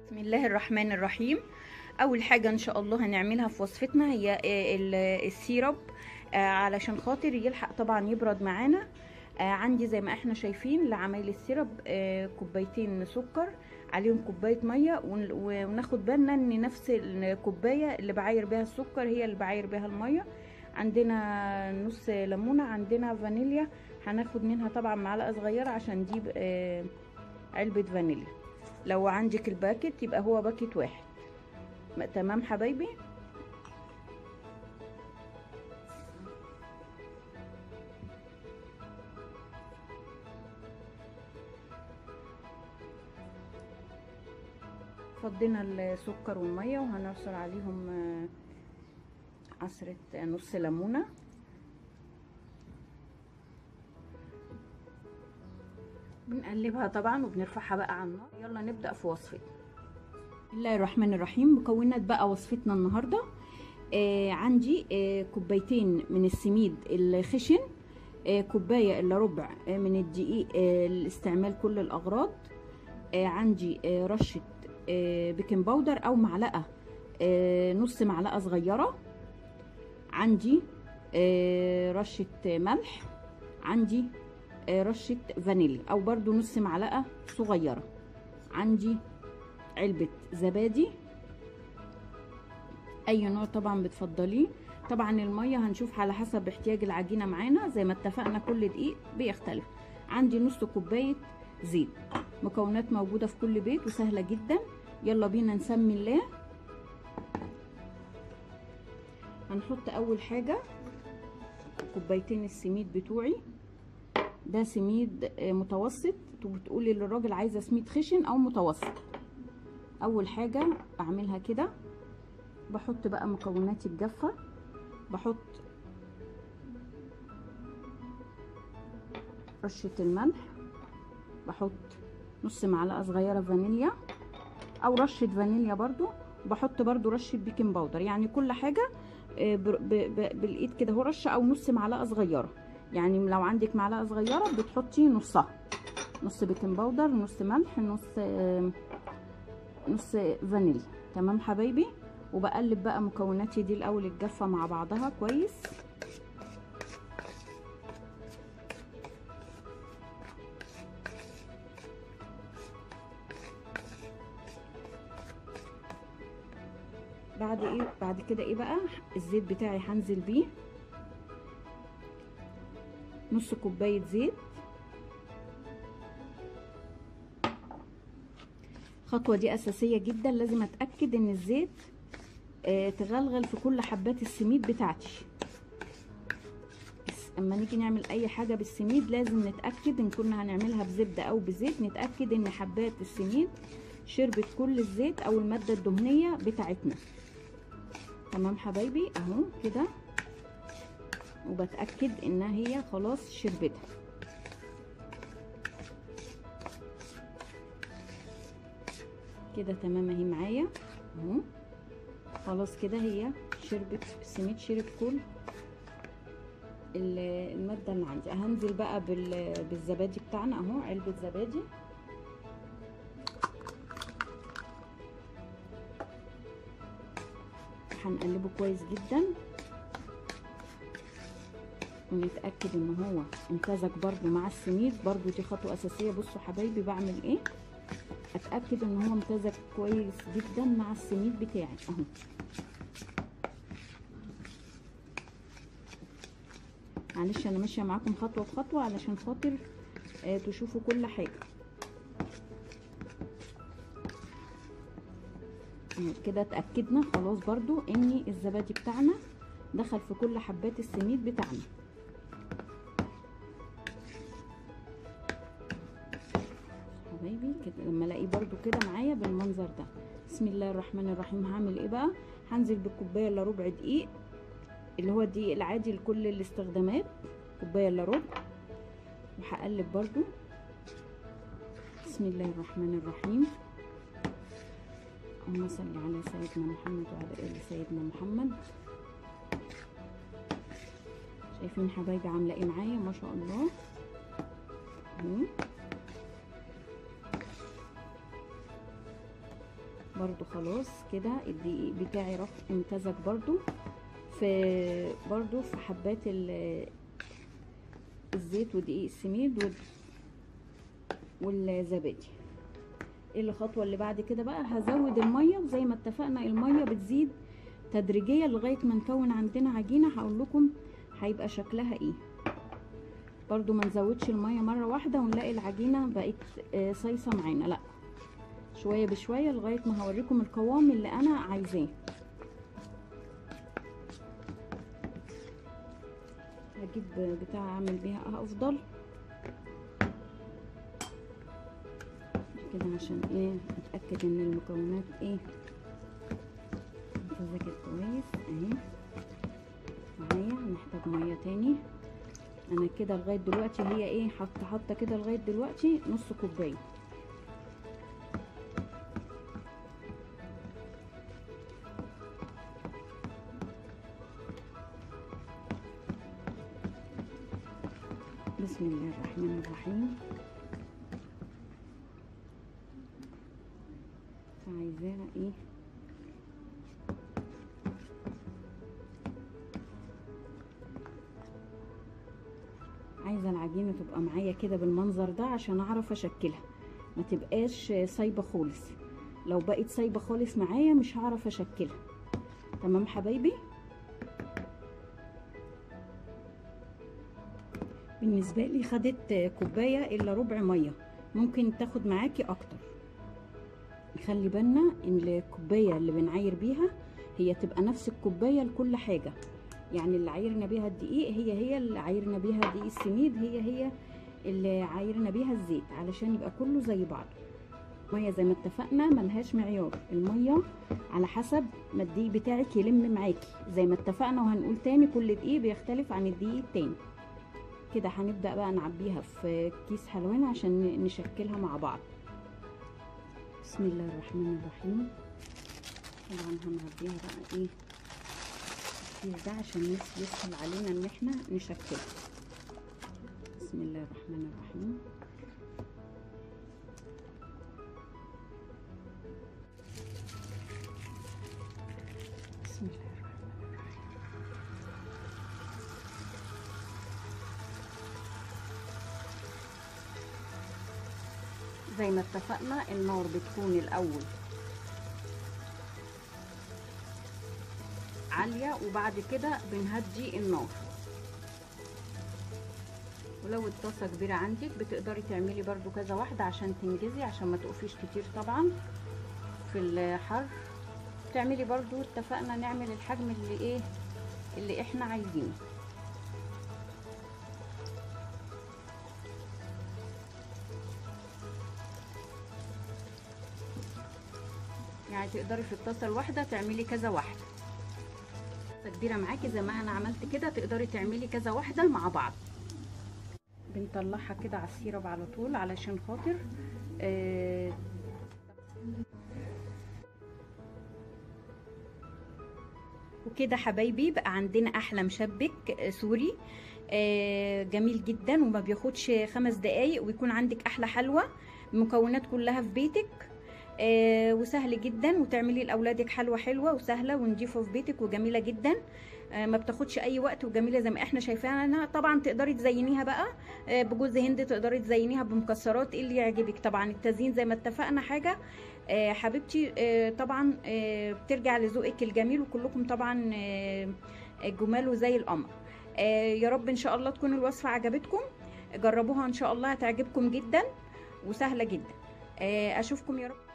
بسم الله الرحمن الرحيم اول حاجه ان شاء الله هنعملها في وصفتنا هي آه، ال- السيرب آه، علشان خاطر يلحق طبعا يبرد معانا آه، عندي زي ما احنا شايفين لعمايل السيرب آه، كوبايتين سكر عليهم كوبايه ميه ون- وناخد بالنا ان نفس الكوبايه اللي بعاير بيها السكر هي اللي بعاير بيها الميه عندنا نص ليمونه عندنا فانيليا هناخد منها طبعا معلقه صغيره عشان دي آه، علبه فانيليا لو عندك الباكت يبقى هو باكت واحد م- تمام حبايبي فضينا السكر والميه وهنعصر عليهم آه، عصرة نص ليمونة بنقلبها طبعا وبنرفعها بقى على النار يلا نبدأ في وصفتنا بسم الله الرحمن الرحيم مكونات بقى وصفتنا النهارده آه عندي آه كوبايتين من السميد الخشن آه كوبايه الا ربع آه من الدقيق آه لاستعمال كل الاغراض آه عندي آه رشه آه بيكنج باودر او معلقه آه نص معلقه صغيره عندي آه رشه ملح عندي آه رشه فانيليا او برضو نص معلقه صغيره عندي علبة زبادي اي نوع طبعا بتفضليه طبعا المية هنشوف على حسب احتياج العجينة معانا زي ما اتفقنا كل دقيق بيختلف عندي نص كوباية زيت مكونات موجودة في كل بيت وسهلة جدا يلا بينا نسمي الله هنحط اول حاجة كوبايتين السميد بتوعي ده سميد متوسط بتقولي للراجل عايزة سميد خشن او متوسط اول حاجة بعملها كده بحط بقى مكوناتي الجافة بحط رشة الملح بحط نص معلقة صغيرة فانيليا او رشة فانيليا برضو بحط برضو رشة بيكنج باودر يعني كل حاجة بالايد كده هو رشة او نص معلقة صغيرة يعني لو عندك معلقة صغيرة بتحطي نصها نص بيكنج باودر نص ملح نص نص فانيليا تمام حبايبي وبقلب بقى مكوناتي دي الاول الجافه مع بعضها كويس بعد ايه بعد كده ايه بقى الزيت بتاعي هنزل بيه نص كوبايه زيت الخطوه دي اساسيه جدا لازم اتاكد ان الزيت آه تغلغل في كل حبات السميد بتاعتي اما نيجي نعمل اي حاجه بالسميد لازم نتاكد ان كنا هنعملها بزبده او بزيت نتاكد ان حبات السميد شربت كل الزيت او الماده الدهنيه بتاعتنا تمام حبايبي اهو كده وبتاكد انها هي خلاص شربتها كده تمام اهي معايا اهو خلاص كده هي شربت السميد شرب كل الماده اللي عندي هنزل بقى بالزبادي بتاعنا اهو علبه زبادي هنقلبه كويس جدا ونتاكد ان هو امتزج برده مع السميد برده دي خطوه اساسيه بصوا حبايبي بعمل ايه اتاكد ان هو امتزج كويس جدا مع السميد بتاعي اهو معلش انا ماشيه معاكم خطوه بخطوه علشان خاطر آه تشوفوا كل حاجه كده اتاكدنا خلاص برضو ان الزبادي بتاعنا دخل في كل حبات السميد بتاعنا حبايبي كده لما الاقيه برضو كده معايا بالمنظر ده بسم الله الرحمن الرحيم هعمل ايه بقى هنزل بالكوبايه الا ربع دقيق اللي هو الدقيق العادي لكل الاستخدامات كوبايه الا ربع وهقلب برضو بسم الله الرحمن الرحيم اللهم صل على سيدنا محمد وعلى ال سيدنا محمد شايفين حبايبي عامله ايه معايا ما شاء الله اهو برضو خلاص كده الدقيق بتاعي راح امتزج برضو في برضو في حبات ال- الزيت ودقيق السميد وال- والزبادي الخطوه اللي بعد كده بقى هزود الميه وزي ما اتفقنا الميه بتزيد تدريجيا لغايه ما نكون عندنا عجينه هقول لكم هيبقى شكلها ايه برضو ما نزودش الميه مره واحده ونلاقي العجينه بقت آه، صيصه معانا لا شويه بشويه لغايه ما هوريكم القوام اللي انا عايزاه هجيب بتاع اعمل بيها افضل كده عشان ايه اتاكد ان المكونات ايه امتزجت كويس اهي معايا هنحتاج ميه تاني انا كده لغايه دلوقتي هي ايه حاطه حاطه كده لغايه دلوقتي نص كوبايه بسم الله الرحمن الرحيم عايزاها ايه عايزه العجينه تبقى معايا كده بالمنظر ده عشان اعرف اشكلها ما تبقاش سايبه خالص لو بقت سايبه خالص معايا مش هعرف اشكلها تمام حبايبي بالنسبه لي خدت كوبايه الا ربع ميه ممكن تاخد معاكي اكتر خلي بالنا ان الكوبايه اللي بنعاير بيها هي تبقى نفس الكوبايه لكل حاجه يعني اللي عايرنا بيها الدقيق هي هي اللي عايرنا بيها دقيق السميد هي هي اللي عايرنا بيها الزيت علشان يبقى كله زي بعض ميه زي ما اتفقنا ملهاش معيار الميه على حسب ما الدقيق بتاعك يلم معاكي زي ما اتفقنا وهنقول تاني كل دقيق بيختلف عن الدقيق التاني كده هنبدا بقى نعبيها في كيس حلوان عشان نشكلها مع بعض بسم الله الرحمن الرحيم طبعا هنعبيها بقى ايه الكيس ده عشان يسهل علينا ان احنا نشكلها بسم الله الرحمن الرحيم بسم الله الرحمن الرحيم زي ما اتفقنا النار بتكون الاول عالية وبعد كده بنهدي النار ولو الطاسة كبيرة عندك بتقدري تعملي برضو كذا واحدة عشان تنجزي عشان ما تقفيش كتير طبعا في الحر تعملي برضو اتفقنا نعمل الحجم اللي ايه اللي احنا عايزينه يعني تقدري في الطاسه الواحده تعملي كذا واحده كبيره معاكي زي ما انا عملت كده تقدري تعملي كذا واحده مع بعض بنطلعها كده على السيرب على طول علشان خاطر آه وكده حبايبي بقى عندنا احلى مشبك سوري آه جميل جدا وما بياخدش خمس دقايق ويكون عندك احلى حلوى المكونات كلها في بيتك آه وسهل جدا وتعملي لاولادك حلوى حلوه وسهله ونضيفه في بيتك وجميله جدا آه ما بتاخدش اي وقت وجميله زي ما احنا شايفاها طبعا تقدري تزينيها بقى آه بجوز هند تقدري تزينيها بمكسرات اللي يعجبك طبعا التزيين زي ما اتفقنا حاجه آه حبيبتي آه طبعا آه بترجع لذوقك الجميل وكلكم طبعا آه جمال وزي القمر آه يا رب ان شاء الله تكون الوصفه عجبتكم جربوها ان شاء الله هتعجبكم جدا وسهله جدا آه اشوفكم يا رب